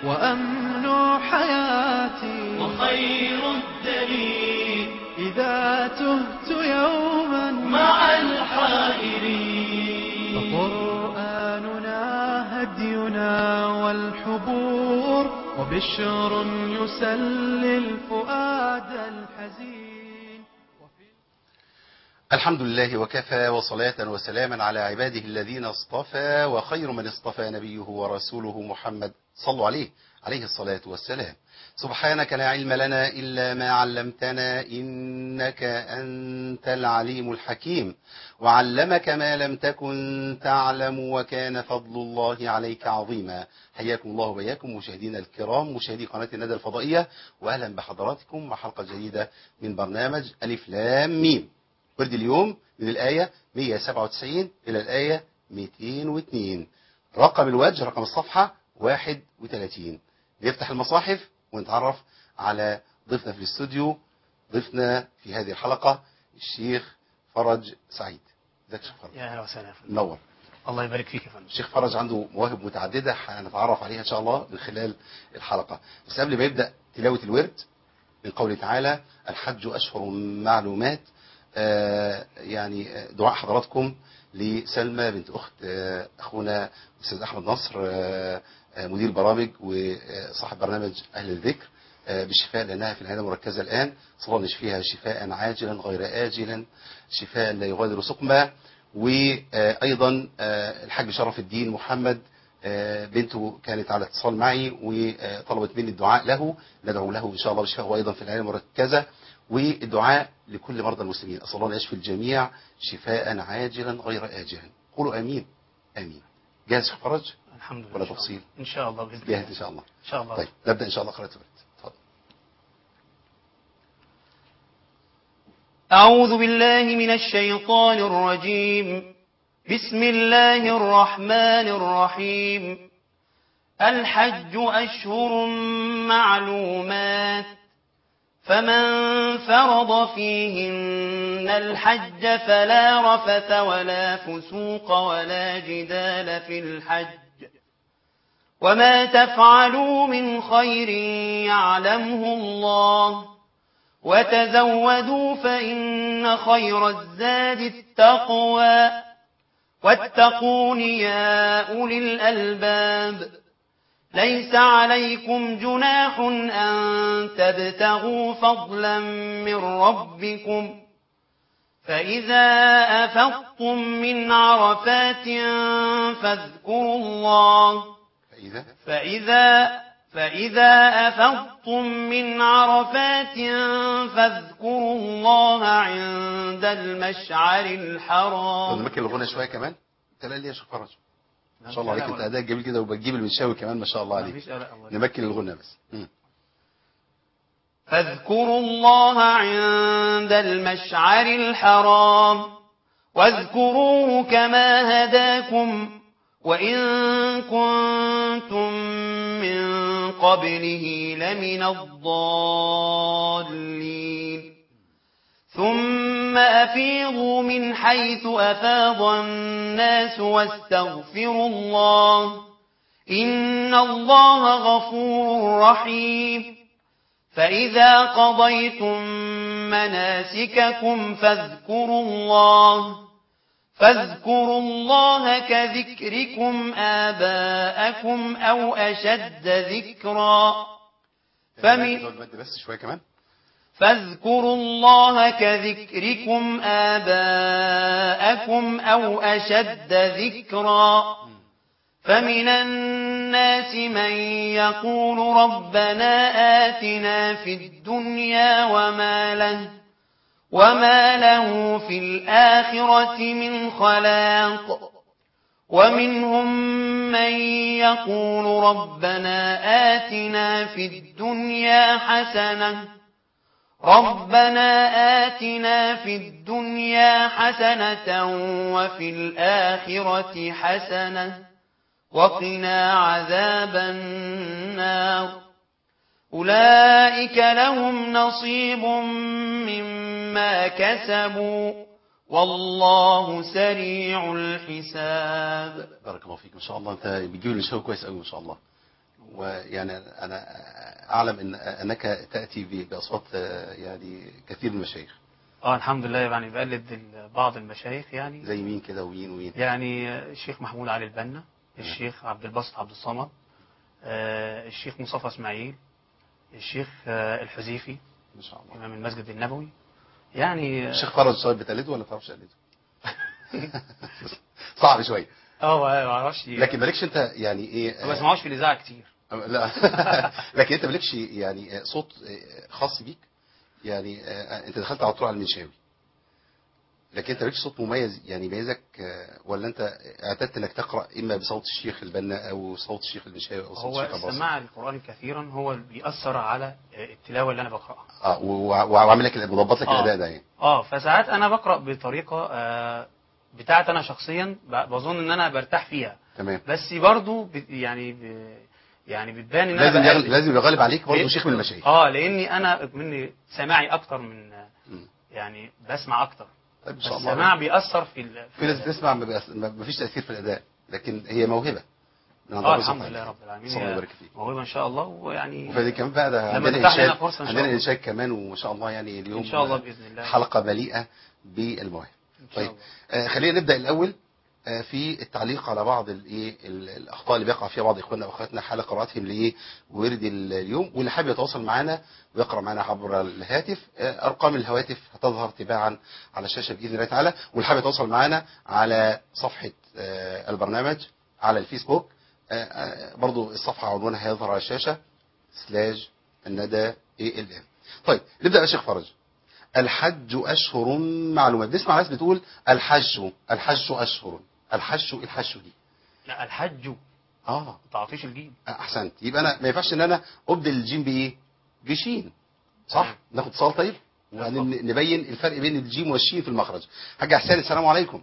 وأمن حياتي وخير الدليل إذا تهت يوما مع الحائرين فقرآننا هدينا والحبور وبشر يسلي الفؤاد الحزين الحمد لله وكفى وصلاة وسلاما على عباده الذين اصطفى وخير من اصطفى نبيه ورسوله محمد صلوا عليه عليه الصلاة والسلام سبحانك لا علم لنا إلا ما علمتنا إنك أنت العليم الحكيم وعلمك ما لم تكن تعلم وكان فضل الله عليك عظيما حياكم الله وبياكم مشاهدينا الكرام مشاهدي قناة الندى الفضائية وأهلا بحضراتكم مع حلقة جديدة من برنامج ألف لام ميم ورد اليوم من الآية 197 إلى الآية 202 رقم الوجه رقم الصفحة 31 نفتح المصاحف ونتعرف على ضيفنا في الاستوديو ضيفنا في هذه الحلقة الشيخ فرج سعيد ازيك يا شيخ فرج يا اهلا وسهلا يا فندم منور الله يبارك فيك يا فندم الشيخ فرج عنده مواهب متعددة هنتعرف عليها إن شاء الله من خلال الحلقة بس قبل ما يبدأ تلاوة الورد من قوله تعالى الحج أشهر معلومات آه، يعني آه، دعاء حضراتكم لسلمى بنت أخت آه، أخونا أستاذ أحمد نصر آه، آه، مدير برامج وصاحب برنامج أهل الذكر آه، بالشفاء لأنها في العناية المركزة الآن صلى الله نشفيها شفاء عاجلا غير آجلا شفاء لا يغادر سقما وأيضا آه، الحاج شرف الدين محمد آه، بنته كانت على اتصال معي وطلبت مني الدعاء له ندعو له إن شاء الله بالشفاء وأيضا في العناية المركزة والدعاء لكل مرضى المسلمين أسأل الله أن يشفي الجميع شفاء عاجلا غير آجلا قولوا آمين آمين جاهز في فرج الحمد لله ولا إن شاء تفصيل؟ الله. ان شاء الله باذن جاهز الله إن شاء الله ان شاء الله طيب نبدأ إن شاء الله قراءة الورد اتفضل أعوذ بالله من الشيطان الرجيم بسم الله الرحمن الرحيم الحج أشهر معلومات فمن فرض فيهن الحج فلا رفث ولا فسوق ولا جدال في الحج وما تفعلوا من خير يعلمه الله وتزودوا فإن خير الزاد التقوى واتقون يا أولي الألباب ليس عليكم جناح أن تبتغوا فضلا من ربكم فإذا أفضتم من عرفات فاذكروا الله فإذا فإذا فإذا أفضتم من عرفات فاذكروا الله عند المشعر لو الحرام نمكن الغنى شوية كمان تلاقي لي يا شيخ فرج ما شاء الله لا، عليك انت لا، اداء جميل كده وبتجيب المنشاوي كمان ما شاء الله عليك مفيش قلق الله نمكن الغنى بس مم. فاذكروا الله عند المشعر الحرام واذكروه كما هداكم وإن كنتم من قبله لمن الضالين ثم أفيضوا من حيث أفاض الناس واستغفروا الله إن الله غفور رحيم فإذا قضيتم مناسككم فاذكروا الله فاذكروا الله كذكركم آباءكم أو أشد ذكرا فمن زود مد بس شوية كمان فاذكروا الله كذكركم آباءكم أو أشد ذكرا فمن الناس من يقول ربنا آتنا في الدنيا وما له وما له في الآخرة من خلاق ومنهم من يقول ربنا آتنا في الدنيا حسنة ربنا آتنا في الدنيا حسنة وفي الآخرة حسنة وقنا عذاب النار أولئك لهم نصيب مما كسبوا والله سريع الحساب بارك الله فيك ما شاء الله انت بتجيب المنشاوي كويس قوي ما شاء الله ويعني انا اعلم ان انك تاتي ب- باصوات آه، يعني كثير من المشايخ اه الحمد لله يعني بقلد ال- بعض المشايخ يعني زي مين كده ومين ومين يعني الشيخ محمود علي البنا الشيخ عبد الباسط عبد الصمد آه، الشيخ مصطفى اسماعيل الشيخ آه، الحذيفي ما شاء الله امام المسجد النبوي يعني الشيخ فرج صاحب بتقلده ولا ما تعرفش تقلده صعب شويه اه ما اعرفش لكن مالكش انت يعني ايه ما بسمعوش في الاذاعه كتير لا لكن انت مالكش يعني صوت خاص بيك يعني انت دخلت على طول على المنشاوي لكن انت مالكش صوت مميز يعني يميزك ولا انت اعتدت انك تقرا اما بصوت الشيخ البنا او صوت الشيخ المنشاوي او صوت هو الشيخ الباصري السماع القرآن كثيرا هو اللي بيأثر على التلاوة اللي أنا بقرأها اه وع- وعامل لك مضبط لك آه. الاداء ده يعني اه فساعات أنا بقرأ بطريقة آه، بتاعت أنا شخصيا ب- بظن إن أنا برتاح فيها تمام بس برضو بت- يعني ب- يعني بتبان إن لازم أنا يغلب بقلد. لازم يغلب عليك برضه ليه؟ شيخ من المشايخ اه لأني أنا مني سماعي أكتر من مم. يعني بسمع أكتر طيب ان شاء الله السماع بيأثر في ال- في ناس بتسمع ما بيأس- ما ما فيش تاثير في الاداء لكن هي موهبه من عند اه الله الحمد سبحانه لله وتعالى. رب العالمين صلى الله هي يبارك فيك موهبة إن شاء الله ويعني وفي كمان بقى ده لما عندنا تتاح لنا انشاد فرصة إن شاء عندنا الله. انشاد كمان وما شاء الله يعني اليوم إن شاء الله بإذن الله حلقه مليئه بالمواهب إن شاء طيب الله. آه خلينا نبدا الاول آه في التعليق على بعض الايه ال- الاخطاء اللي بيقع فيها بعض اخواننا واخواتنا حال قراءتهم لايه ورد ال- اليوم واللي حابب يتواصل معنا ويقرا معنا عبر الهاتف آه ارقام الهواتف هتظهر تباعا على الشاشه باذن الله تعالى واللي حابب يتواصل معنا على صفحه آه البرنامج على الفيسبوك آه، آه، برضو الصفحه عنوانها هيظهر على الشاشه سلاج الندى اي ال ام طيب نبدا يا شيخ فرج الحج أشهر معلومات بنسمع ناس بتقول الحج الحج أشهر الحج إيه الحج دي لا الحج اه تعطيش الجيم احسنت يبقى انا ما ينفعش ان انا ابدل الجيم بايه بشين صح تمام. ناخد اتصال طيب وبعدين نبين الفرق بين الجيم والشين في المخرج حاج حسين السلام عليكم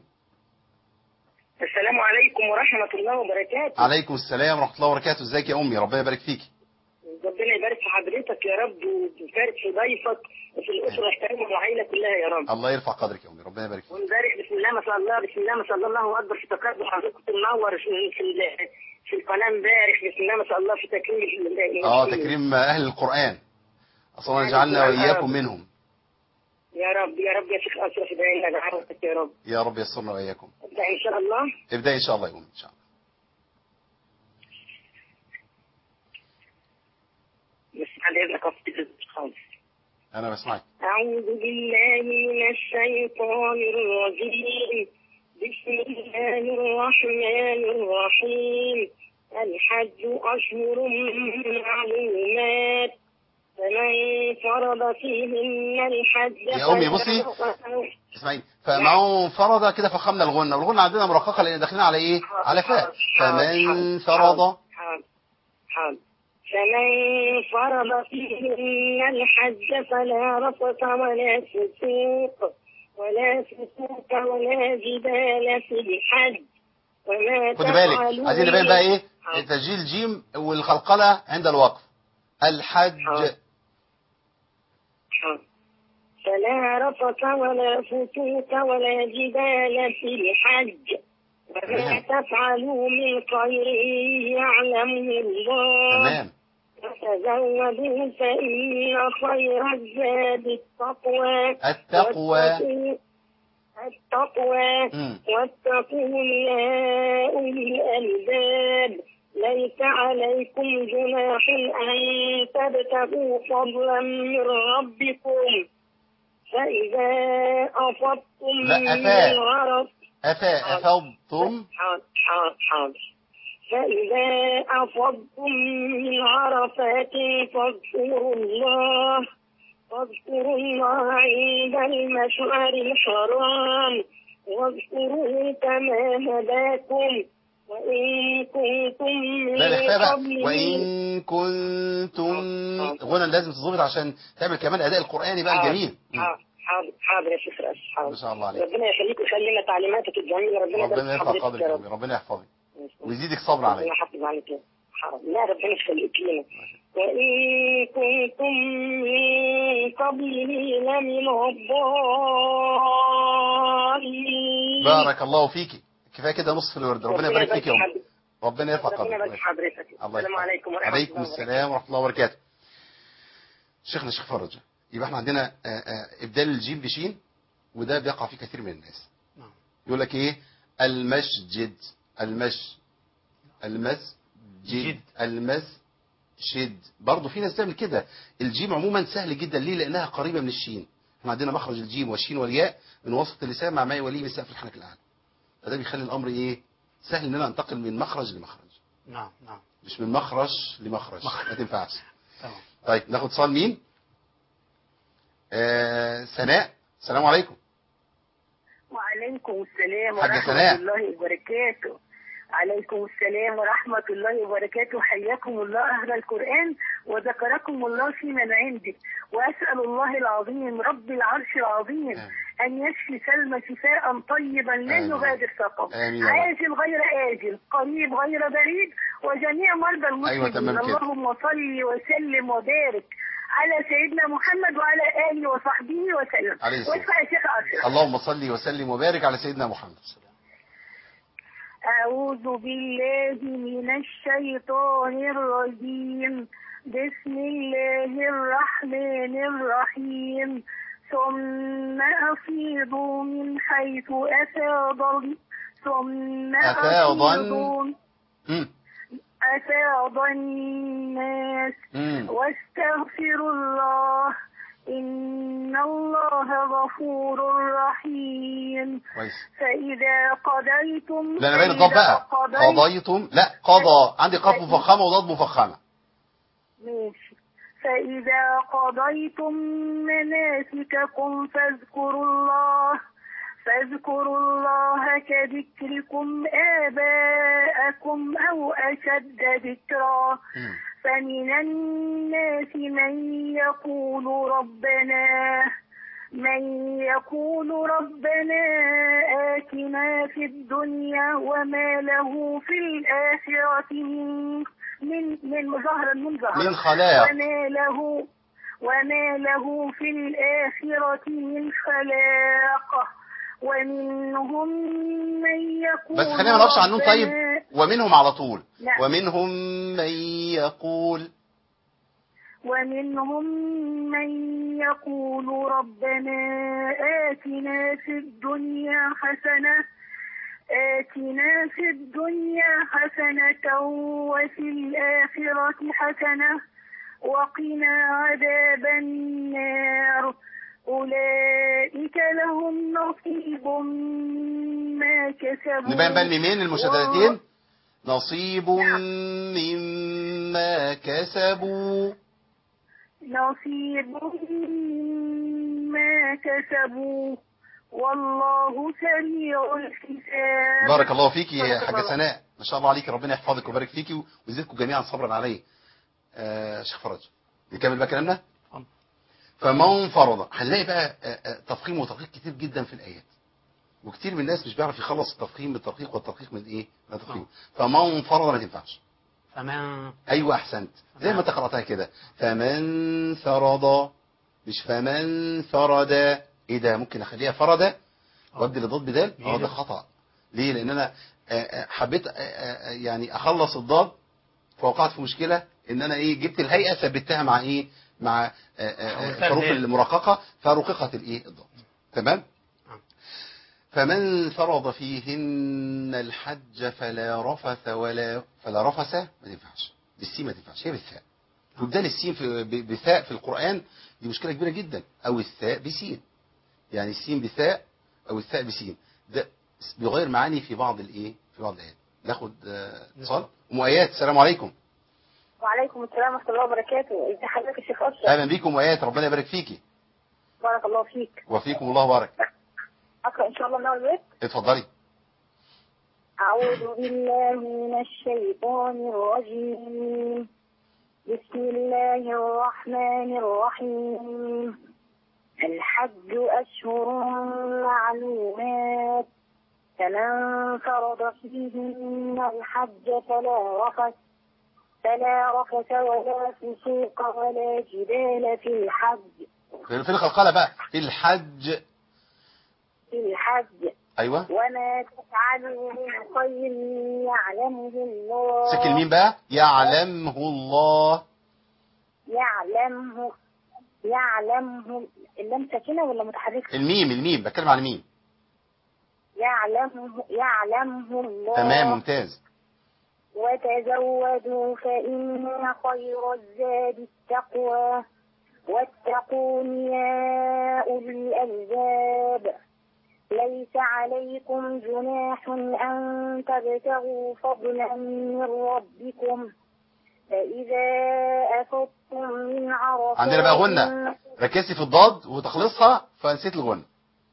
السلام عليكم ورحمة الله وبركاته عليكم السلام ورحمه الله وبركاته ازيك يا امي ربنا يبارك فيكي ربنا يبارك في حضرتك يا رب ويبارك في ضيفك وفي الأسرة الكريمة والعائلة كلها يا رب الله يرفع قدرك يا امي ربنا يبارك فيك ونبارك بسم الله ما شاء الله بسم الله ما شاء الله الله أكبر في تقدم حضرتك تنور في في ال- في القناة امبارح بسم الله ما شاء الله في تكريم ال- اه تكريم اهل القران اصلا أهل جعلنا القرآن. واياكم منهم يا رب يا رب يا شيخ أشرف دعينا دعوتك يا رب يا رب يسرنا واياكم ابدأ إن شاء الله ابدا ان شاء الله يا امي ان شاء الله بس بعد إذنك أفضل خالص انا بسمعك أعوذ بالله من الشيطان الرجيم بسم الله الرحمن الرحيم الحج أشهر معلومات فمن فرض فيهن الحج يا أمي بصي. فلا- اسمعي فمن فرض كده فخمنا الغنة والغنة عندنا مرققة لأن داخلين على إيه على فاء فمن فرض حاضر حاضر فمن فرض فيهن الحج فلا رفث ولا فسوق ولا فسوق ولا جدال في الحج وما خد بالك تفعلوا عايزين نبين بقى إيه حاضر. تسجيل جيم والقلقلة عند الوقف الحج حاضر. حاضر. فلا رفث ولا فسوق ولا جدال في الحج وما تمام. تفعلوا من خير يعلمه الله تمام وتزودوا فإن خير الزاد التقوى التقوى واتقوا- التقوى مم. واتقون يا أولي الألباب ليس عليكم جناح أن تبتغوا فضلا من ربكم فإذا أفضتم لا، من أفاء. عرف أفا أفضتم حاضر حاضر حاضر فإذا أفضتم من عرفات فاذكروا الله فاذكروا الله عند المشعر الحرام واذكروه كما هداكم وإن كنتم من لا الاخفاء بقى قبله وإن كنتم غنى لازم تظبط عشان تعمل كمان أداء القرآني بقى حاضر. الجميل مم. حاضر حاضر حاضر يا شيخ رأس ما حاضر شاء الله عليك ربنا يخليك ويخلي لنا تعليماتك الجميلة ربنا ربنا يبارك يرفع في حضرتك قدرك يا يا رب أمي ربنا يحفظك ويزيدك صبر عليك ربنا يحفظ عليك يا حرام لا ربنا يخليك لنا وإن كنتم من قبله لمن الضالين بارك الله فيكي كفايه كده نصف الورد ربنا يبارك فيك يا أمي ربنا يرفع ربنا قدرك يبارك حضرتك الله السلام يرفع. عليكم ورحمة عليكم الله وبركاته السلام ورحمة الله وبركاته شيخنا الشيخ فرج يبقى احنا عندنا آه، آه، ابدال الجيم بشين وده بيقع في كثير من الناس نعم. يقول لك ايه المسجد المش المسجد جد. المسجد برضه في ناس تعمل كده الجيم عموما سهل جدا ليه لانها قريبه من الشين احنا عندنا مخرج الجيم والشين والياء من وسط اللسان مع ما يوليه من سقف الحنك الاعلى فده بيخلي الامر ايه سهل ان انا انتقل من مخرج لمخرج نعم نعم مش من مخرج لمخرج ما تنفعش تمام طيب ناخد اتصال مين آه سناء السلام عليكم وعليكم السلام حاجة ورحمة سناء. الله وبركاته عليكم السلام ورحمة الله وبركاته حياكم الله أهل القرآن وذكركم الله في من عنده وأسأل الله العظيم رب العرش العظيم آمين. أن يشفي سلمى شفاء طيبا لا آمين. يغادر سقم آمين يا رب. عاجل غير آجل قريب غير بعيد وجميع مرضى أيوة، المسلمين تمام كده. اللهم صل وسلم وبارك على سيدنا محمد وعلى آله وصحبه وسلم عليه السلام. واسمع يا شيخ أشرف اللهم صل وسلم وبارك على سيدنا محمد أعوذ بالله من الشيطان الرجيم بسم الله الرحمن الرحيم ثم أفيضوا من حيث أفاض ال- ثم أفاض ال- أفيضوا مم. أفاض الناس مم. واستغفروا الله إن الله غفور رحيم كويس فإذا قضيتم لا انا باين الضاد بقى فإذا قضيتم لا قضى عندي قاف مفخمه وضاد مفخمه ماشي فإذا قضيتم مناسككم فاذكروا الله فاذكروا الله كذكركم آباءكم أو أشد ذكرا مم. فمن الناس من يقول ربنا من يقول ربنا آتنا في الدنيا وما له في الآخرة من من من ظهر من ظهر من خلاق وما له وما له في الآخرة من خلاق ومنهم من يقول بس خلينا ما نقفش على النون طيب ربنا- ومنهم على طول لا. ومنهم من يقول ومنهم من يقول ربنا آتنا في الدنيا حسنة آتنا في الدنيا حسنة وفي الآخرة حسنة وقنا عذاب النار أولئك لهم نصيب مما كسبوا نبين بقى الميمين المشددتين نصيب مما كسبوا نصيب مما كسبوا والله سريع الحساب بارك الله فيك يا بارك حاجة الله. سناء ما شاء الله عليك ربنا يحفظك ويبارك فيك ويزيدكم جميعا صبرا عليه آه شيخ فرج نكمل بقى كلامنا اتفضل. فمن فرض هنلاقي بقى آه، آه، تفخيم وتدقيق كتير جدا في الآيات وكتير من الناس مش بيعرف يخلص التفخيم بالتدقيق والتدقيق من ايه من التفخيم فمن فرض ما تنفعش فمن ايوه احسنت زي ما انت قراتها كده فمن فرض مش فمن فرد ايه ده ممكن اخليها فرد وابدل الضاد بدال اه ده خطا ليه لان انا آه، آه، حبيت آه، آه، يعني اخلص الضاد فوقعت في مشكله ان انا ايه جبت الهيئه ثبتها مع ايه مع آه، آه، آه، حولتها الحروف لدال. المرققه فرققت الايه الضاد تمام نعم. فمن فرض فيهن الحج فلا رفث ولا فلا رفث ما تنفعش بالسين ما تنفعش هي بالثاء وبدال السين في ب- بثاء في القرآن دي مشكلة كبيرة جدا أو الثاء بسين يعني السين بثاء أو الثاء بسين ده بيغير معاني في بعض الإيه في بعض الآيات ناخد آه، اتصال أم آيات السلام عليكم وعليكم السلام ورحمة الله وبركاته ازي حضرتك يا شيخ أشرف أهلا بيكم آيات ربنا يبارك فيكي بارك الله فيك وفيكم الله بارك أقرأ إن شاء الله من أول بيت اتفضلي أعوذ بالله من الشيطان الرجيم بسم الله الرحمن الرحيم الحج أشهر معلومات فمن فرض فيهن الحج فلا رفث فلا رفث ولا فسوق ولا جدال في الحج في في القلقلة بقى في الحج في الحج ايوه وما تفعلوا من خير يعلمه الله سكن مين بقى يعلمه الله يعلمه يعلمه اللام ساكنة ولا متحركة؟ الميم الميم بتكلم عن الميم يعلمه يعلمه الله تمام ممتاز وتزودوا فإن خير الزاد التقوى واتقون يا أولي الألباب ليس عليكم جناح أن تبتغوا فضلا من ربكم فإذا أفضتم من عرفات عندنا بقى غنة ركزي في الضاد وتخلصها فنسيت الغنة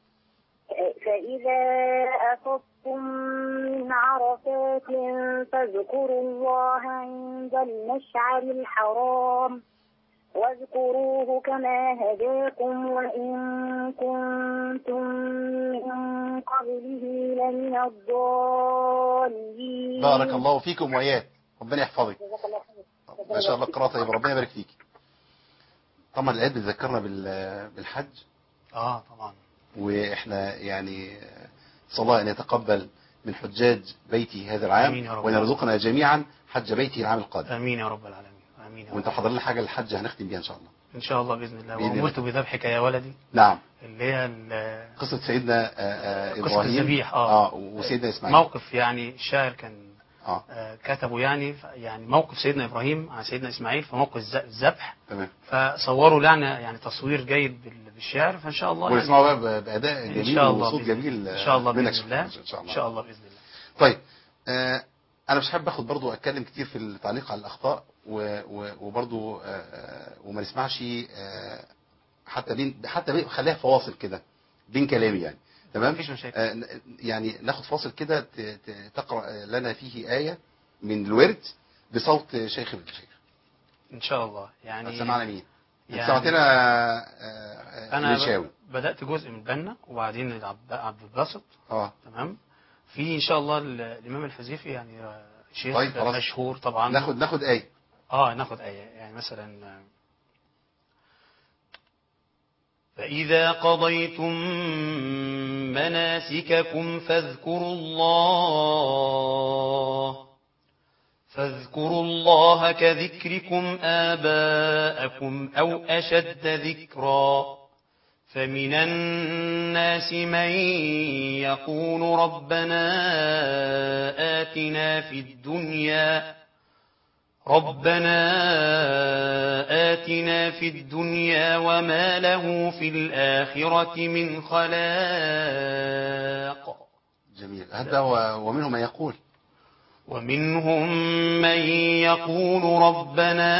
فإذا أفضتم من عرفات فاذكروا الله عند المشعر الحرام واذكروه كما هداكم وإن كنتم من قبله لمن الضالين بارك الله فيكم وإياك ربنا يحفظك جزاك الله خير. ما شاء الله قراءة طيبة ربنا يبارك فيك طبعا الآيات بتذكرنا بال- بالحج اه طبعا واحنا يعني صلى الله ان يتقبل من حجاج بيتي هذا العام آمين يا رب. وان يرزقنا جميعا حج بيتي العام القادم امين يا رب العالمين امين يا وانت رب حضر لنا حاجه للحج هنختم بيها ان شاء الله ان شاء الله باذن الله بإذن وامرت بذبحك يا ولدي نعم اللي هي ال- قصه سيدنا آه، آه، قصة ابراهيم الذبيح اه, اه وسيدنا اسماعيل موقف يعني الشاعر كان اه آه، كتبوا يعني ف- يعني موقف سيدنا ابراهيم عن سيدنا اسماعيل في موقف الز- الذبح تمام فصوروا لنا يعني تصوير جيد بال- بالشعر فان شاء الله يعني ونسمعه بقى ب- باداء ان جميل شاء الله وصوت بإذن- جميل ان شاء الله منك باذن شيخ الله محمد، ان شاء ان الله شاء الله باذن الله طيب آه انا مش حابب اخد برضو اتكلم كتير في التعليق على الاخطاء و- و- وبرضو آه، آه، وما نسمعش آه، حتى بين حتى بين خليها فواصل كده بين كلامي يعني تمام مفيش مشاكل. آه، ن- يعني ناخد فاصل كده ت- ت- تقرا لنا فيه ايه من الورد بصوت شيخ من الشيخ ان شاء الله يعني سمعنا مين يعني- يعني سمعتنا آه، آه، انا المنشاوي ب- بدات جزء من بنا وبعدين عبد عبد الباسط اه تمام في ان شاء الله ال- الامام الحذيفي يعني آه، شيخ طيب، خلاص. مشهور طبعا ناخد ناخد ايه اه ناخد آية يعني مثلا آه، فإذا قضيتم مناسككم فاذكروا الله فاذكروا الله كذكركم آباءكم أو أشد ذكرا فمن الناس من يقول ربنا آتنا في الدنيا ربنا آتنا في الدنيا وما له في الآخرة من خلاق جميل هذا و- ومنهم من يقول ومنهم من يقول ربنا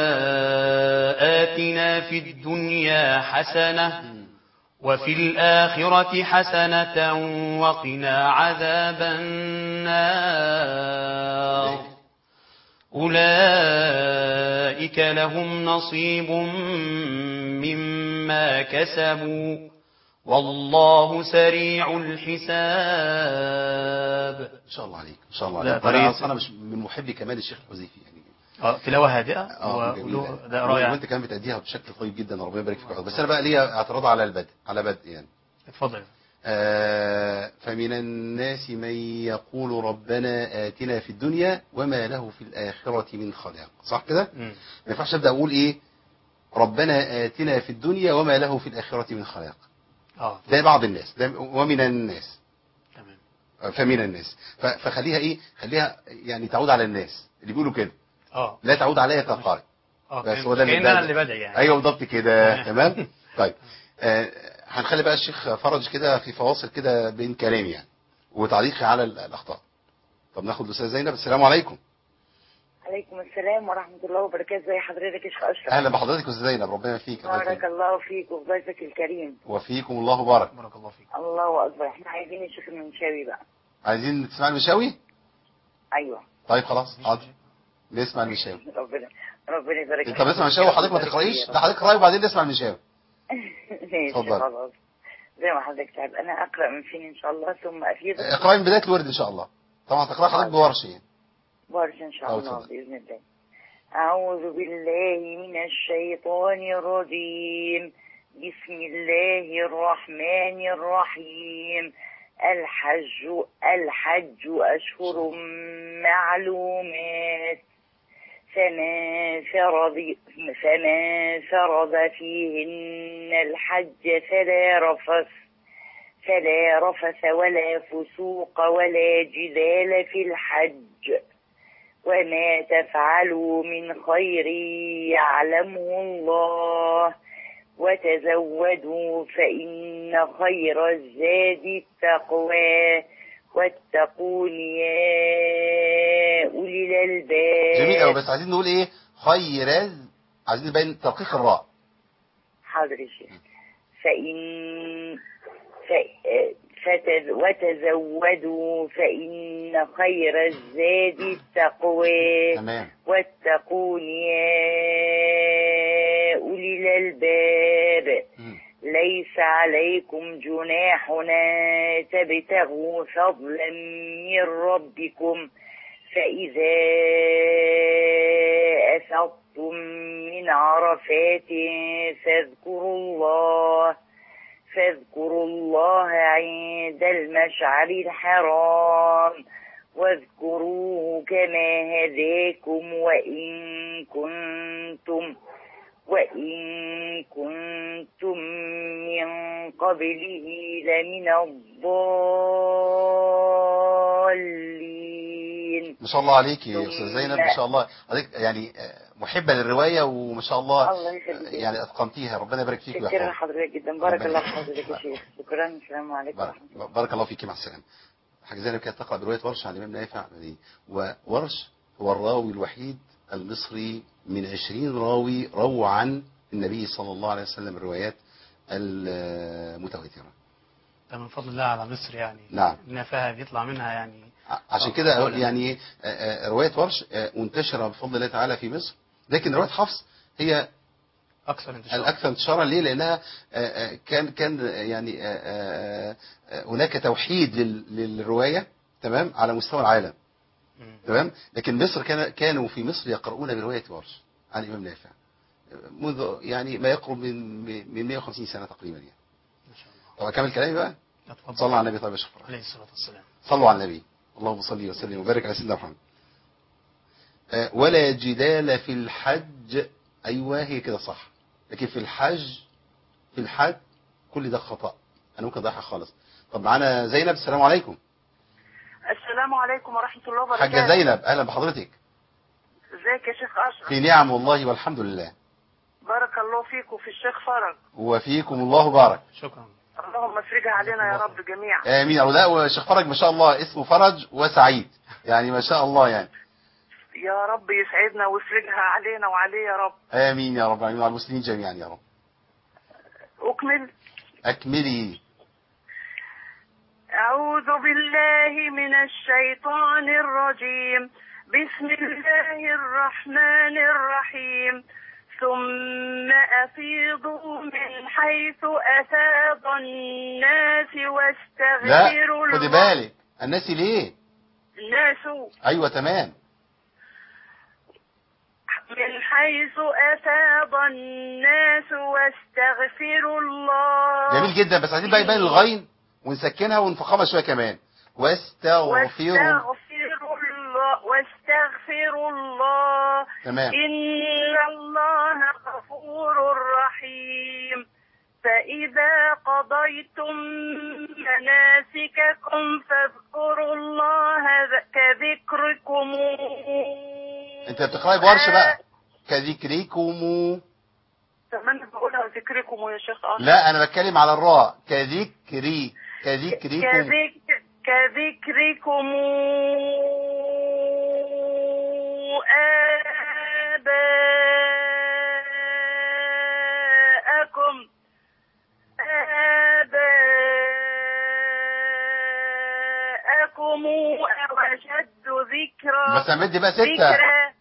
آتنا في الدنيا حسنة وفي الآخرة حسنة وقنا عذاب النار أولئك لهم نصيب مما كسبوا والله سريع الحساب ان شاء الله عليك ان شاء الله لا، عليك انا فريد. انا مش من محبي كمان الشيخ الحذيفي يعني آه، تلاوة هادئة اه جميل. وله- ده رائع وانت كمان بتأديها بشكل طيب جدا ربنا يبارك فيك بس انا بقى ليا اعتراض على البدء على بدء يعني اتفضل آه فمن الناس من يقول ربنا آتنا في الدنيا وما له في الآخرة من خلاق صح كده مم. ما ينفعش ابدا اقول ايه ربنا آتنا في الدنيا وما له في الآخرة من خلاق اه ده بعض الناس ده ومن الناس تمام فمن الناس ف- فخليها ايه خليها يعني تعود على الناس اللي بيقولوا كده اه لا تعود عليا كقارئ اه بس كأن- هو ده اللي كأن انا ده- اللي بدعي يعني ايوه بالضبط كده تمام. تمام طيب آه هنخلي بقى الشيخ فرج كده في فواصل كده بين كلامي يعني وتعليقي على ال- الاخطاء طب ناخد الاستاذه زينب السلام عليكم عليكم السلام ورحمة الله وبركاته زي حضرتك يا شيخ أشرف اهلا بحضرتك استاذه زينب ربنا يفيك الله بارك يكرمك. الله فيك وبضيفك الكريم وفيكم الله بارك بارك الله فيك الله أكبر احنا عايزين الشيخ المنشاوي بقى عايزين تسمع المشاوي أيوه طيب خلاص حاضر نسمع المشاوي ربنا ربنا يبارك انت بتسمع المشاوي وحضرتك ما تقرايش لا حضرتك قراي وبعدين نسمع المشاوي ماشي اتفضل. خلاص زي ما حضرتك تعب أنا أقرأ من فين إن شاء الله ثم أفيد اقراي من بدايه الورد ان شاء الله طبعا تقراي حضرتك بورش يعني بارش إن شاء طب الله اتفضل. بإذن الله أعوذ بالله من الشيطان الرجيم بسم الله الرحمن الرحيم الحج الحج أشهر معلومات فمن فرض فمن فرض فيهن الحج فلا رفث فلا رفث ولا فسوق ولا جدال في الحج وما تفعلوا من خير يعلمه الله وتزودوا فإن خير الزاد التقوى واتقون يا أولي الألباب جميل قوي بس عايزين نقول ايه خير عايزين نبين تدقيق الراء حاضر يا شيخ فإن ف... فتز... وتزودوا فإن خير الزاد التقوى تمام واتقون يا أولي الألباب مم. ليس عليكم جناح أن تبتغوا فضلا من ربكم فإذا أفضتم من عرفات فاذكروا الله فاذكروا الله عند المشعر الحرام واذكروه كما هداكم وإن كنتم وإن كنتم من قبله لمن الضالين ما شاء الله عليك يا ثم- استاذ زينب ما شاء الله حضرتك يعني آه، محبه للروايه وما شاء الله الله يخليك. يعني اتقنتيها ربنا يبارك فيك شكرا ويحفظك لحضرتك جدا بارك ربنا الله في يخليك. حضرتك يا شيخ شكرا السلام عليكم بارك, ورحمة الله بارك الله فيك مع السلامه حاجه زينب كانت تقرا بروايه ورش عن الامام نافع دي وورش هو الراوي الوحيد المصري من 20 راوي رووا عن النبي صلى الله عليه وسلم الروايات المتواتره ده من فضل الله على مصر يعني نعم. إنها فيها بيطلع منها يعني ع- عشان آه، كده أولاً. يعني آه، آه، روايه ورش آه، منتشره بفضل الله تعالى في مصر لكن روايه حفص هي أكثر انتشار الاكثر انتشارا ليه لانها آه، آه، كان كان آه، يعني آه، آه، آه، هناك توحيد لل- للروايه تمام على مستوى العالم مم. تمام لكن مصر كان كانوا في مصر يقرؤون بروايه ورش عن الامام نافع منذ يعني ما يقرب من من 150 سنه تقريبا يعني ما شاء الله طب اكمل كلامي بقى اتفضل. صلوا على النبي طيب يا شيخ فرح. عليه الصلاة والسلام صلوا على النبي اللهم صل وسلم وبارك على سيدنا محمد آه، ولا جدال في الحج ايوه هي كده صح لكن في الحج في الحج كل ده خطا انا ممكن اضيعها خالص طب معانا زينب السلام عليكم السلام عليكم ورحمة الله وبركاته حاجه زينب اهلا بحضرتك ازيك يا شيخ أشرف في نعم والله والحمد لله بارك الله فيك وفي الشيخ فرج وفيكم الله بارك شكرا اللهم افرجها علينا يا رب جميعا امين لا والشيخ فرج ما شاء الله اسمه فرج وسعيد يعني ما شاء الله يعني يا رب يسعدنا ويفرجها علينا وعليه يا رب امين يا رب العالمين وعلى المسلمين جميعا يا رب أكمل اكملي أعوذ بالله من الشيطان الرجيم بسم الله الرحمن الرحيم ثم أفيضوا من حيث أفاض الناس لا واستغفروا خدي الله بالك الناس ليه الناس ايوه تمام من حيث أفاض الناس واستغفروا الله جميل جدا بس عايزين بقى يبان الغين ونسكنها ونفخمها شويه كمان واستغفروا واستغفروا الله واستغفروا الله تمام إن الله غفور رحيم فإذا قضيتم مناسككم فاذكروا الله كذكركم انت بتقراي بورش بقى كذكركم طب ما انا بقولها ذكركم يا شيخ أشرف لا انا بتكلم على الراء كذكري كذكركم كذك كذكركم آباءكم آباءكم أو أشد ذكرا بس امد بقى ستة ذكرا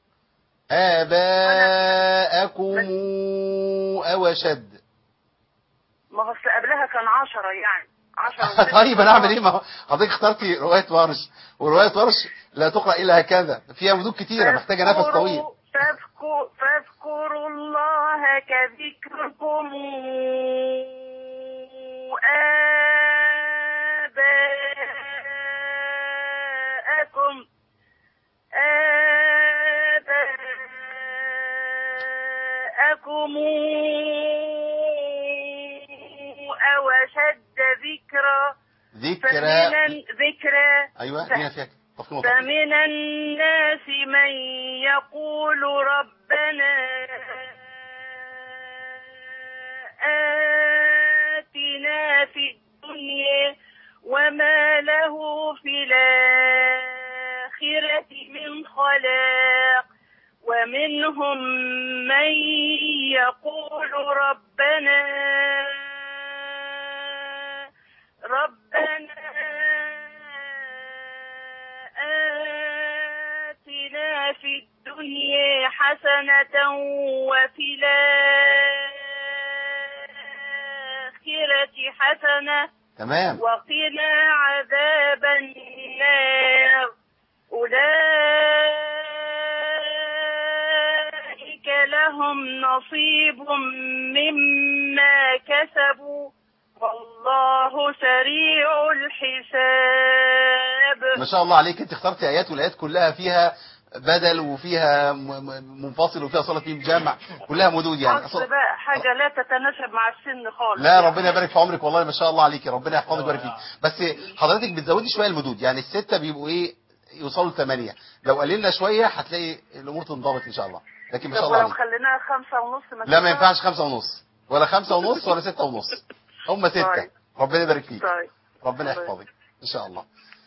آباءكم أو أشد ما هو أصل قبلها كان عشرة يعني عشرة طيب انا اعمل ايه ما هو حضرتك اخترتي روايه ورش وروايه ورش لا تقرا الا هكذا فيها مدود كتيره محتاجه نفس فاذكروا- طويل فاذكروا فاذكروا الله كذكركم جاءكم أو أشد ذكرا ذكرى فمن ذكرى ايوه ف- هنا فيها تفخيم وتفخيم. فمن الناس من يقول ربنا آتنا في الدنيا وما له في الآخرة من خلاق ومنهم من يقول ربنا ربنا آتنا في الدنيا حسنة وفي الآخرة حسنة تمام وقنا عذاب النار أولئك لهم نصيب مما كسبوا والله سريع الحساب ما شاء الله عليك انت اخترت ايات والايات كلها فيها بدل وفيها م- م- منفصل وفيها صلاه ميم جمع كلها مدود يعني أصل بقى حاجة لا تتناسب مع السن خالص لا ربنا يبارك في عمرك والله ما شاء الله عليكي ربنا يحفظك ويبارك فيك بس حضرتك بتزودي شويه المدود يعني السته بيبقوا ايه يوصلوا لثمانيه لو قللنا شويه هتلاقي الامور تنضبط ان شاء الله لكن ما شاء طب الله ولو عليك خليناها خمسة ونص مثلا لا ما ينفعش خمسة ونص ولا خمسة ونص ولا ستة ونص هم ستة طيب. ربنا يبارك فيك طيب ربنا طيب. يحفظك ان شاء الله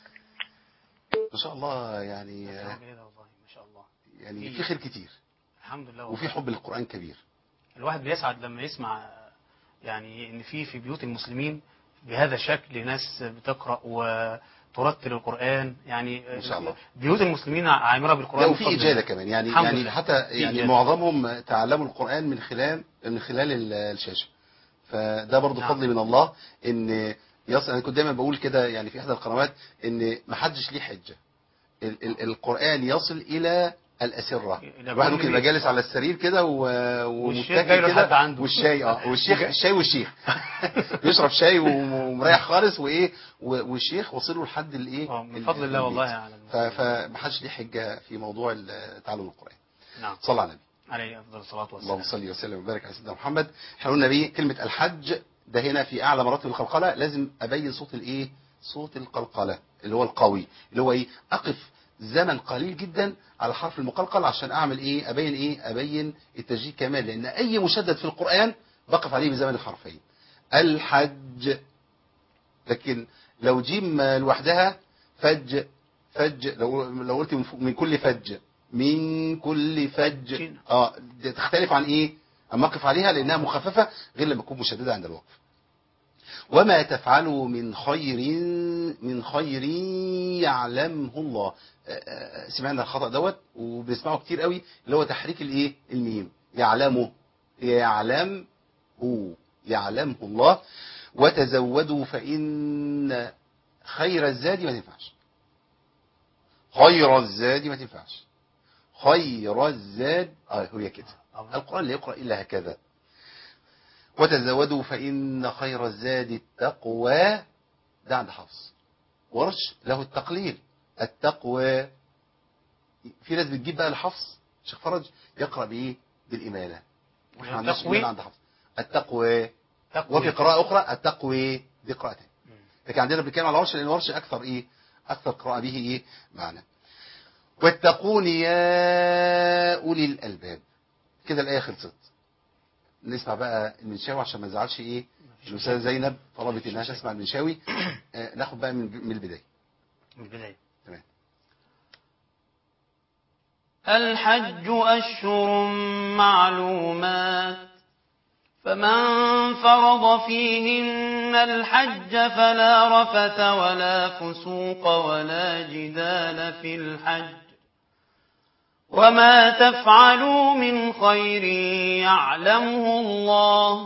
ما شاء الله يعني جيدة والله ما شاء الله يعني في خير كتير الحمد لله وفي والله. حب للقرآن كبير الواحد بيسعد لما يسمع يعني ان في في بيوت المسلمين بهذا الشكل ناس بتقرا وترتل القران يعني إن شاء الله. بيوت المسلمين عامره بالقران لا وفي بفضل إجادة الله. كمان يعني الحمد يعني لله. حتى في يعني إجادة. معظمهم تعلموا القرآن من خلال من خلال ال- الشاشة فده برضو نعم. فضل من الله ان يصل انا كنت دايما بقول كده يعني في احدى القنوات ان ما حدش ليه حجة ال ال القرآن يصل الى الأسرة إلى الواحد كل ممكن يبقى بيت. جالس على السرير كده و- والشيخ جاي له ومتكئ لحد كده عنده. والشاي اه والشيخ الشاي والشيخ يشرب شاي ومريح خالص وايه و- والشيخ وصل له لحد الايه آه، من ال- فضل الله البيت. والله على ف- فما حدش ليه حجة في موضوع ال- تعلم القرآن نعم صلى على النبي عليه افضل الصلاه والسلام اللهم صل وسلم وبارك على سيدنا محمد احنا قلنا بيه كلمة الحج ده هنا في اعلى مراتب القلقلة لازم ابين صوت الايه صوت القلقلة اللي هو القوي اللي هو ايه اقف زمن قليل جدا على حرف المقلقل عشان اعمل ايه ابين ايه ابين التسجيل كمان لان اي مشدد في القرآن بقف عليه بزمن الحرفين الحج لكن لو جيم لوحدها فج فج لو لو قلت من, فوق- من كل فج من كل فج اه دي تختلف عن ايه اما اقف عليها لانها مخففه غير لما تكون مشدده عند الوقف وما تفعلوا من خير من خير يعلمه الله آه، آه، سمعنا الخطا دوت وبنسمعه كتير قوي اللي هو تحريك الايه الميم يعلمه يعلمه يعلمه الله وتزودوا فإن خير الزاد ما تنفعش خير الزاد ما تنفعش خير الزاد اه هي كده القرآن لا يقرأ إلا هكذا وتزودوا فإن خير الزاد التقوى ده عند حفص ورش له التقليل التقوى في ناس بتجيب بقى الحفص شيخ فرج يقرأ بإيه بالإمالة واحنا ما عندناش التقوي؟ إمالة عند حفص التقوى تقوى. وفي قراءة أخرى التقوي دي قراءتين لكن عندنا بنتكلم على ورش لأن ورش أكثر إيه أكثر قراءة به إيه معنى واتقون يا أولي الألباب كده الآية خلصت نسمع بقى المنشاوي عشان ما نزعلش إيه الأستاذة زينب طلبت إنها تسمع المنشاوي آه، ناخد بقى من من البداية من البدايه تمام الحج أشهر معلومات فمن فرض فيهن الحج فلا رفث ولا فسوق ولا جدال في الحج وما تفعلوا من خير يعلمه الله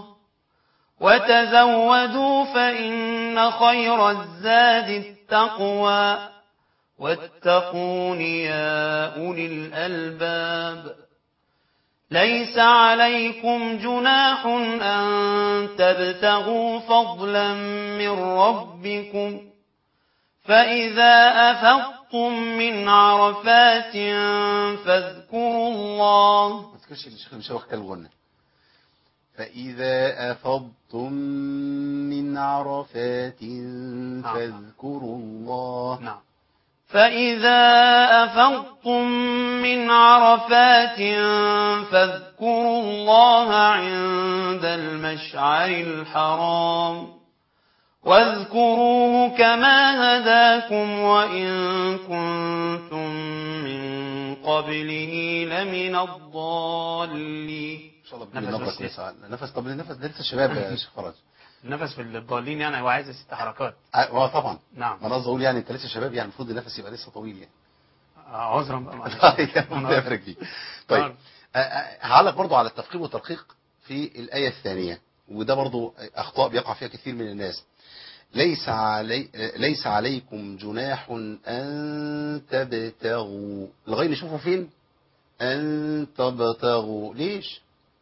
وتزودوا فإن خير الزاد التقوى واتقون يا أولي الألباب ليس عليكم جناح أن تبتغوا فضلا من ربكم فإذا أفضتم من عرفات فاذكروا الله ما تذكرش الشيخ المشاوي كان الغنى فإذا أفضتم من عرفات فاذكروا الله نعم فإذا أفضتم من عرفات فاذكروا الله عند المشعر الحرام واذكروه كما هداكم وإن كنتم من قبله لمن الضالين إن شاء الله نفس بنبرك بس. ونسعى. نفس طب النفس ده لسه شباب يا شيخ فرج النفس في الضالين يعني هو عايز ست حركات آه آه، طبعا نعم ما انا قصدي اقول يعني انت لسه شباب يعني المفروض النفس يبقى لسه طويل يعني آه، عذرا بقى معلش. ربنا يبارك فيك طيب آه، آه، هعلق برضو على التفخيم والترقيق في الآية الثانية وده برضو أخطاء بيقع فيها كثير من الناس ليس علي ليس عليكم جناح أن تبتغوا الغين نشوفه فين أن تبتغوا ليش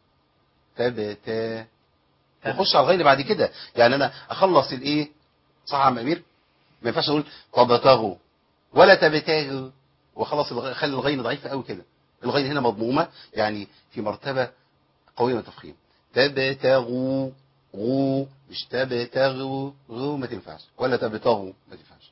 تبتا نخش على الغين بعد كده يعني أنا أخلص الإيه صح يا عم أمير ما ينفعش أقول تبتغوا ولا تبتغوا وخلاص الغ- خلي الغين ضعيفة قوي كده الغين هنا مضمومة يعني في مرتبة قوية من التفخيم تبتغوا غو مش تبتغوا غو ما تنفعش ولا تبتغوا ما تنفعش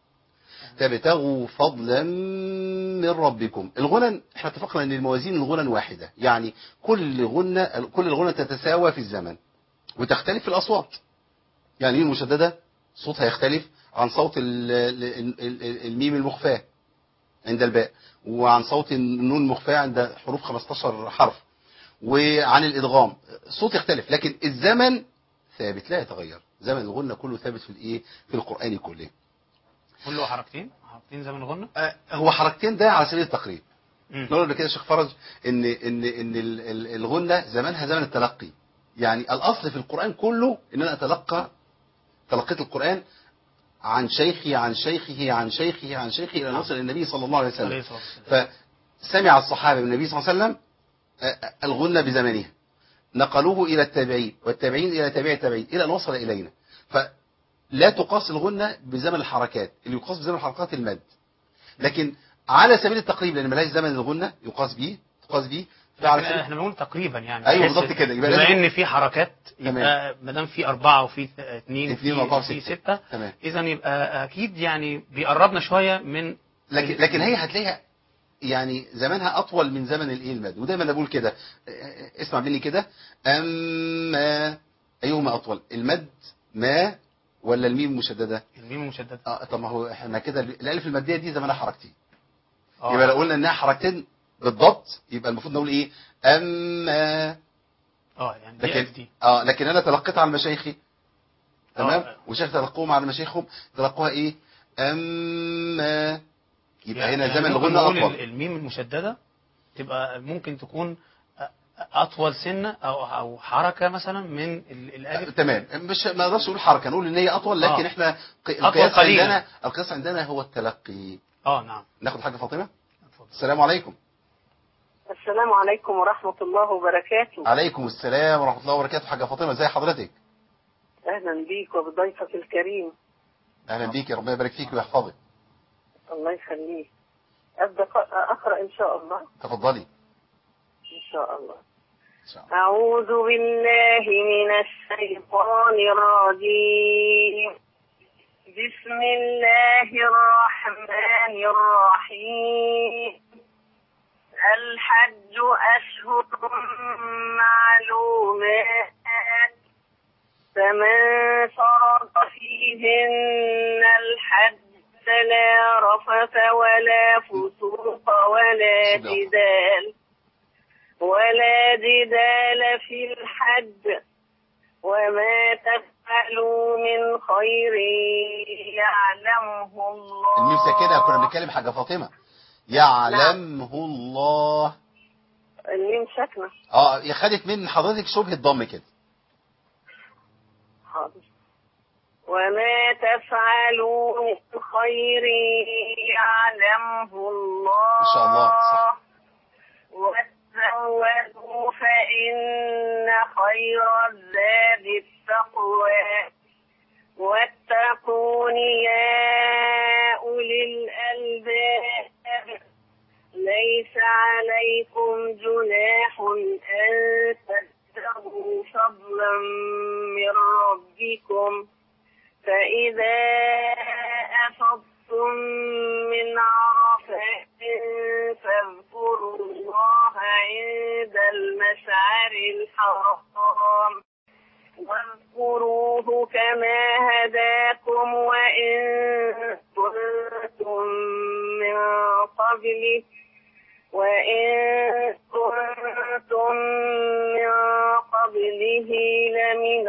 تبتغوا فضلا من ربكم الغنى احنا اتفقنا ان الموازين الغنى واحدة يعني كل غنى كل الغنى تتساوى في الزمن وتختلف في الاصوات يعني ميم مشددة صوتها يختلف عن صوت ال- ال- ال- الميم المخفاه عند الباء وعن صوت النون المخفاه عند حروف 15 حرف وعن الادغام الصوت يختلف لكن الزمن ثابت لا يتغير زمن الغنى كله ثابت في الايه في القران كله كله حركتين حركتين زي ما قلنا آه، هو حركتين ده على سبيل التقريب مم. نقول قبل كده الشيخ فرج ان ان ان ال- ال- الغنى زمانها زمن التلقي يعني الاصل في القران كله ان انا اتلقى تلقيت القران عن شيخي عن شيخه عن شيخه عن شيخه الى ان وصل الى النبي صلى الله عليه عليه وسلم الصلاة والسلام فسمع الصحابه من النبي صلى الله عليه وسلم آه، آه، الغنى بزمنها نقلوه الى التابعين والتابعين الى تابع التابعين الى ان وصل الينا فلا تقاس الغنى بزمن الحركات اللي يقاس بزمن الحركات المد لكن على سبيل التقريب لان ملاش زمن الغنى يقاس به تقاس به فعلى لكن سبيل احنا بنقول تقريبا يعني أيوة بحيث بالظبط كده، يبقى بما لازم- ان في حركات يبقى ما دام في اربعه وفي ث- اثنين اثنين وأربعة وفي وستة. سته تمام اذا يبقى اكيد يعني بيقربنا شويه من لكن لكن هي هتلاقيها يعني زمانها اطول من زمن الايه المد ودايما انا بقول كده آه، اسمع مني كده اما ايهما اطول المد ما ولا الميم المشدده الميم المشدده اه طب ما هو احنا كده الالف الماديه دي زمانها حركتين اه يبقى لو قلنا انها حركتين بالضبط يبقى المفروض نقول ايه اما اه يعني دي لكن ألف دي اه لكن انا تلقيت على مشايخي تمام آه. وشيخ تلقوهم على مشايخهم تلقوها ايه اما يبقى يعني- هنا يعني زمن ممكن الغنى نقول اطول ال- الميم المشدده تبقى ممكن تكون أ- اطول سنه او او حركه مثلا من ال- الالف تمام مش ما نقدرش نقول حركه نقول ان هي اطول لكن آه. احنا ق- القياس قليلاً. عندنا القياس عندنا هو التلقي اه نعم ناخد حاجه فاطمه اتفضل. السلام عليكم السلام عليكم ورحمة الله وبركاته عليكم السلام ورحمه الله وبركاته حاجه فاطمه ازي حضرتك أهلا بيك وبضيفك الكريم اهلا بيك يا ربنا يبارك فيك ويحفظك الله يخليك أبدأ ق- أقرأ إن شاء الله تفضلي إن شاء الله ان شاء الله أعوذ بالله من الشيطان الرجيم بسم الله الرحمن الرحيم الحج أشهر معلومات فمن فرض فيهن الحج فلا رفث ولا فسوق ولا بسم الله. جدال ولا جدال في الحج وما تفعلوا من خير يعلمه الله الميم ساكنه كنا بنتكلم حاجه فاطمه يعلمه الله الميم ساكنة اه يا خدت من حضرتك شبه الضم كده حاضر وما تفعلوا من خير يعلمه الله إن شاء الله، صح. وتزودوا فإن خير الزاد التقوى واتقون يا أولي الألباب ليس عليكم جناح أن تبتغوا فإذا أفضتم من عرفات فاذكروا الله عند المشعر الحرام واذكروه كما هداكم وإن كنتم من قبله وإن كنتم من قبله لمن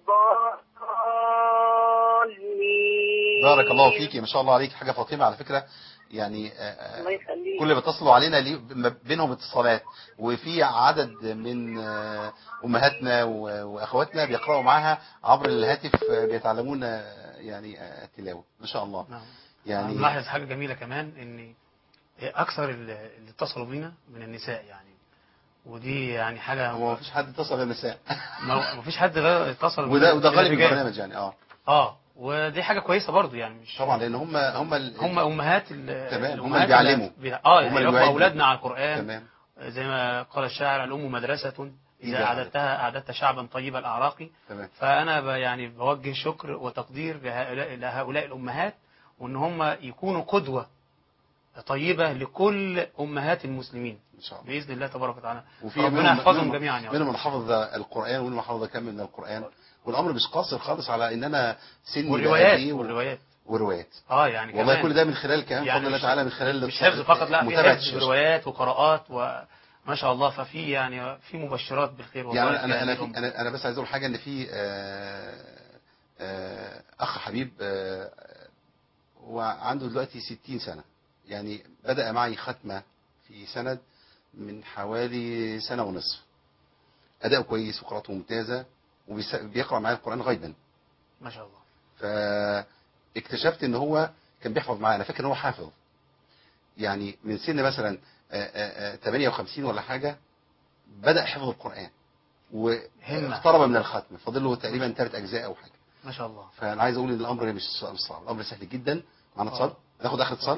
الضالين بارك الله فيك ما شاء الله عليك حاجة فاطمة على فكرة يعني آه، آه، الله يخليك كل اللي بيتصلوا علينا ليه ما بينهم اتصالات وفي عدد من آه، امهاتنا و- واخواتنا بيقراوا معاها عبر الهاتف آه، بيتعلمون آه، يعني آه، التلاوه ما شاء الله نعم يعني يعني ملاحظ حاجة جميلة كمان ان اكثر اللي اللي اتصلوا بينا من النساء يعني ودي يعني حاجة هو ما فيش حد اتصل بالنساء ما فيش حد غير اتصل وده من- وده من غالب الرجال. البرنامج يعني اه اه ودي حاجة كويسة برضو يعني مش طبعا لان هم هم ال- هم امهات ال- تمام، هم الأمهات اللي بيعلموا. اللي بي- اه هم اللي يربوا بيعدوا. اولادنا على القرآن تمام زي ما قال الشاعر الام مدرسة إذا اذا اعددتها اعددت شعبا طيب الاعراق تمام فانا ب- يعني بوجه شكر وتقدير لهؤلاء لهؤلاء الامهات وان هم يكونوا قدوة طيبة لكل امهات المسلمين ان شاء الله باذن الله تبارك وتعالى وفي ربنا منهم- يحفظهم منهم- جميعا يا رب. منهم من حفظ القران ومنهم من حفظ كم من القران والامر مش قاصر خالص على ان انا سني بقى والروايات إيه و- والروايات وروايات اه يعني والله كمان كل ده من خلال كمان يعني بفضل الله مش- تعالى من خلال مش حفظ فقط لا في متابعه حفظ الشاشة. روايات وقراءات وما شاء الله ففي يعني في مبشرات بالخير والله يعني انا انا في هذه في انا انا بس عايز اقول حاجه ان في آه، آه، اخ حبيب آه، وعنده دلوقتي 60 سنه يعني بدا معي ختمه في سند من حوالي سنه ونصف اداؤه كويس وقراءته ممتازه وبيقرا معايا القران غيبا ما شاء الله فاكتشفت ان هو كان بيحفظ معايا انا فاكر ان هو حافظ يعني من سن مثلا آه، آه، آه، 58 ولا حاجه بدا حفظ القران همة. واقترب من الختم فاضل له تقريبا ثلاث اجزاء او حاجه ما شاء الله فانا عايز اقول ان الامر مش مش صعب الامر سهل جدا معانا اتصال ناخد اخر اتصال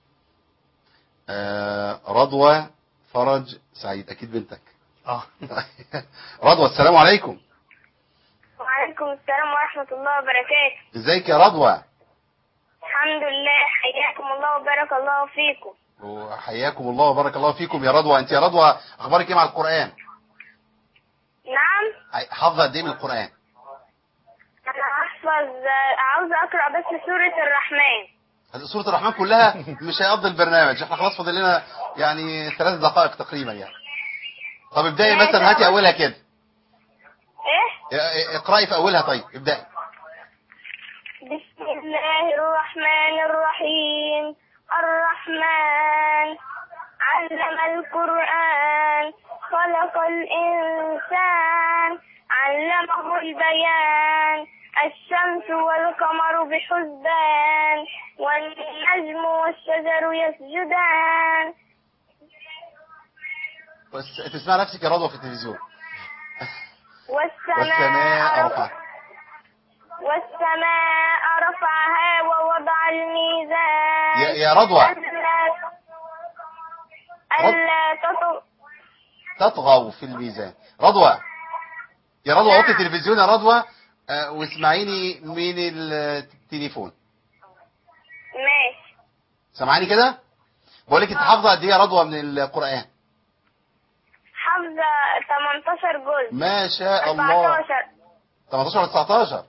آه رضوى فرج سعيد اكيد بنتك اه رضوى السلام عليكم وعليكم السلام ورحمة الله وبركاته ازيك يا رضوى الحمد لله حياكم الله وبارك الله فيكم وحياكم الله وبارك الله فيكم يا رضوى انت يا رضوى اخبارك ايه مع القران نعم حافظه قد ايه من القران أنا أحفظ عاوزة أقرأ بس سورة الرحمن هذه سوره الرحمن كلها مش هيقضي البرنامج احنا خلاص فاضل لنا يعني ثلاث دقائق تقريبا يعني طب ابدأي ماشي، مثلا هاتي أول- اولها كده إيه اقرأي في اولها طيب ابدأي بسم الله الرحمن الرحيم الرحمن علم القرآن خلق الإنسان علمه البيان الشمس والقمر بحسبان والنجم والشجر يسجدان بس تسمع نفسك يا رضوى في التلفزيون والسماء والسماء رفع رفعت والسماء رفعها ووضع الميزان يا يا رضوى ألا ألا تطغ تطغوا في الميزان رضوى يا رضوى وطي التلفزيون يا رضوى آه، واسمعيني من التليفون ماشي سامعاني كده بقول لك انت حافظه قد ايه يا رضوى من القران حافظة 18 جزء ما شاء الله 14 18 ولا 19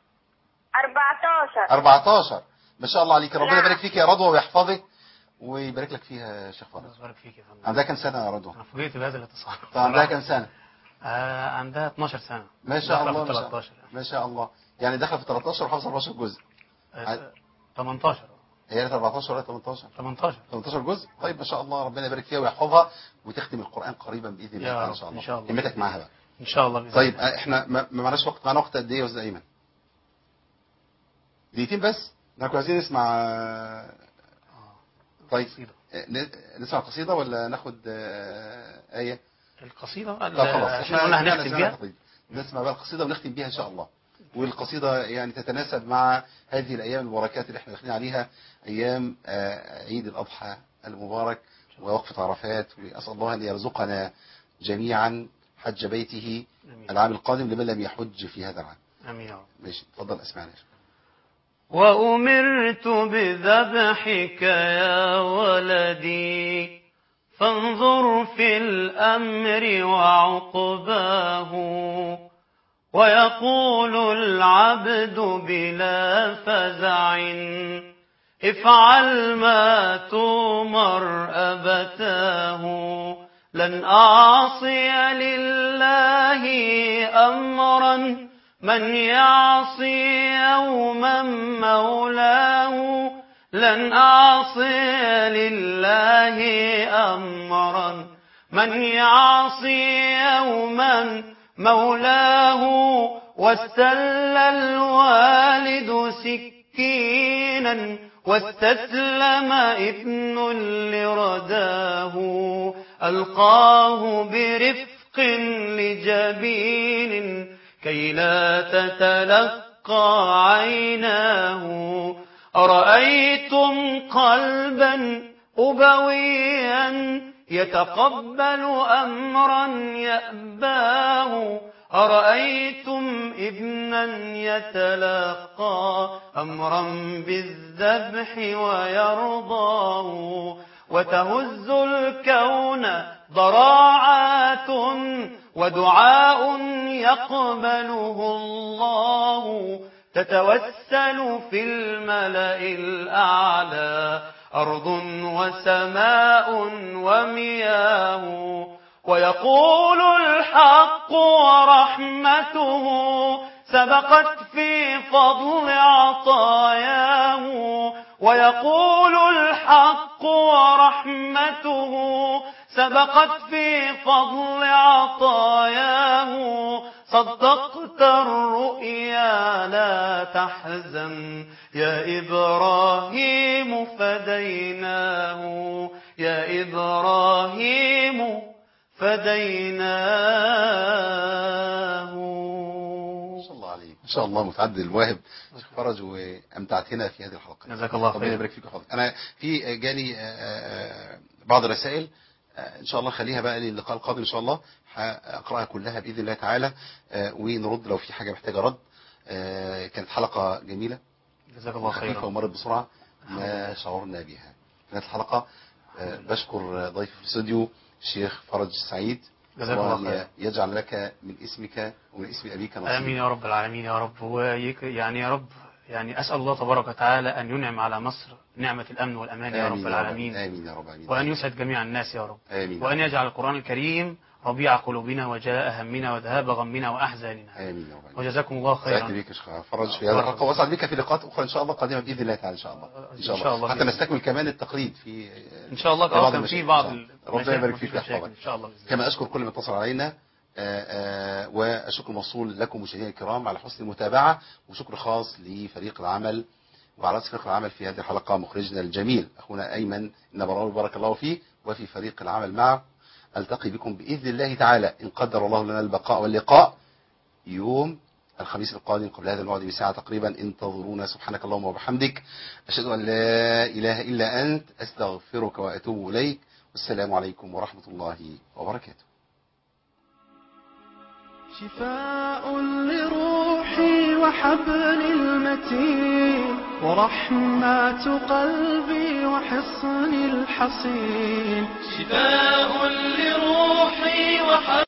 14 14 ما شاء الله عليك ربنا نعم. يبارك فيك يا رضوى ويحفظك ويبارك لك فيها يا شيخ الله فرج يبارك فيك يا فندم عندها كام سنه يا رضوى انا فوجئت بهذا الاتصال طب عندها كام سنه آه عندها 12 سنه ما شاء داخلة الله في ما شاء 13 ما شاء الله يعني دخل في 13 وحافظ 14 جزء آه 18 هي قالت 14 ولا 18 18 18 جزء طيب ما شاء الله ربنا يبارك فيها ويحفظها وتختم القرآن قريبا بإذن الله يا تعالى رب، ان شاء الله إن شاء الله. همتك معاها بقى ان شاء الله بإذن طيب الله. آه، احنا ما ما معناش وقت معانا وقت قد ايه يا استاذ ايمن دقيقتين بس احنا كنا عايزين نسمع آه، طيب قصيدة. آه، ن- نسمع قصيدة ولا ناخد آه، آية القصيده لا خلاص احنا قلنا سمعنا- هنختم سمعنا بيها القصيدة. نسمع بقى القصيدة ونختم بيها ان شاء الله والقصيدة يعني تتناسب مع هذه الأيام المباركات اللي احنا داخلين عليها أيام آه، عيد الأضحى المبارك ووقفة عرفات وأسأل الله أن يرزقنا جميعا حج بيته امين العام القادم لمن لم يحج في هذا العام امين يا رب ماشي اتفضل اسمعنا يا شيخ. وأمرت بذبحك يا ولدي فانظر في الأمر وعقباه ويقول العبد بلا فزع افعل ما تؤمر أبتاه لن أعصي لله أمرا من يعصي يوما مولاه لن أعصي لله أمرا من يعصي يوما مولاه واستل الوالد سكينا واستسلم ابن لرداه ألقاه برفق لجبين كي لا تتلقى عيناه أرأيتم قلبا أبويا يتقبل أمرا يأباه أرأيتم ابنا يتلقى أمرا بالذبح ويرضاه وتهز الكون ضراعات ودعاء يقبله الله تتوسل في الملأ الأعلى أرض وسماء ومياه ويقول الحق ورحمته سبقت في فضل عطاياه ويقول الحق ورحمته سبقت في فضل عطاياه صدقت الرؤيا لا تحزن يا إبراهيم فديناه يا إبراهيم فديناه ما شاء الله عليك ما شاء الله متعدد المواهب شيخ فرج وامتعتنا في هذه الحلقه جزاك الله ربنا خير. يبارك فيك ويحفظك انا في جاني آه، آه، بعض الرسائل آه، ان شاء الله خليها بقى للقاء القادم ان شاء الله هقراها كلها باذن الله تعالى آه، ونرد لو في حاجه محتاجه رد آه، كانت حلقه جميله جزاك الله وخفيفه خيرا ومرت بسرعه ما شعرنا بها كانت الحلقه آه، بشكر ضيفي في الاستوديو الشيخ فرج السعيد جزاك الله الله خير. يجعل لك من اسمك ومن اسم ابيك نصيب آمين يا رب العالمين يا رب ويك يعني يا رب يعني أسأل الله تبارك وتعالى أن ينعم على مصر نعمة الأمن والأمان يا آمين رب العالمين آمين يا رب آمين وأن يسعد جميع الناس يا رب آمين وأن يجعل القرآن الكريم ربيع قلوبنا وجلاء همنا وذهاب غمنا وأحزاننا آمين يا رب آمين وجزاكم الله سعدت خيرا بك يا شيخ فرج في هذا الحلقة وأسعد بك في لقاءات أخرى إن شاء الله قادمة بإذن الله تعالى إن شاء الله إن شاء إن شاء الله الله حتى بإذن نستكمل كمان التقليد في إن شاء الله في بعض كان في المشاكل بعض إن شاء الله. ربنا المشاكل يبارك مفيش فيك مشاكل ويحفظك إن شاء الله بإذن الله. كما أشكر كل من اتصل علينا آه، آه، والشكر موصول لكم مشاهدينا الكرام على حسن المتابعة وشكر خاص لفريق العمل وعلى رأس فريق العمل في هذه الحلقة مخرجنا الجميل أخونا أيمن النبراوي بارك الله فيه وفي فريق العمل معه ألتقي بكم بإذن الله تعالى إن قدر الله لنا البقاء واللقاء يوم الخميس القادم قبل هذا الموعد بساعة تقريبا انتظرونا سبحانك اللهم وبحمدك أشهد أن لا إله إلا أنت أستغفرك وأتوب إليك والسلام عليكم ورحمة الله وبركاته شفاء لروحي وحبل المتين ورحمة قلبي وحصن الحصين شفاء لروحي وحب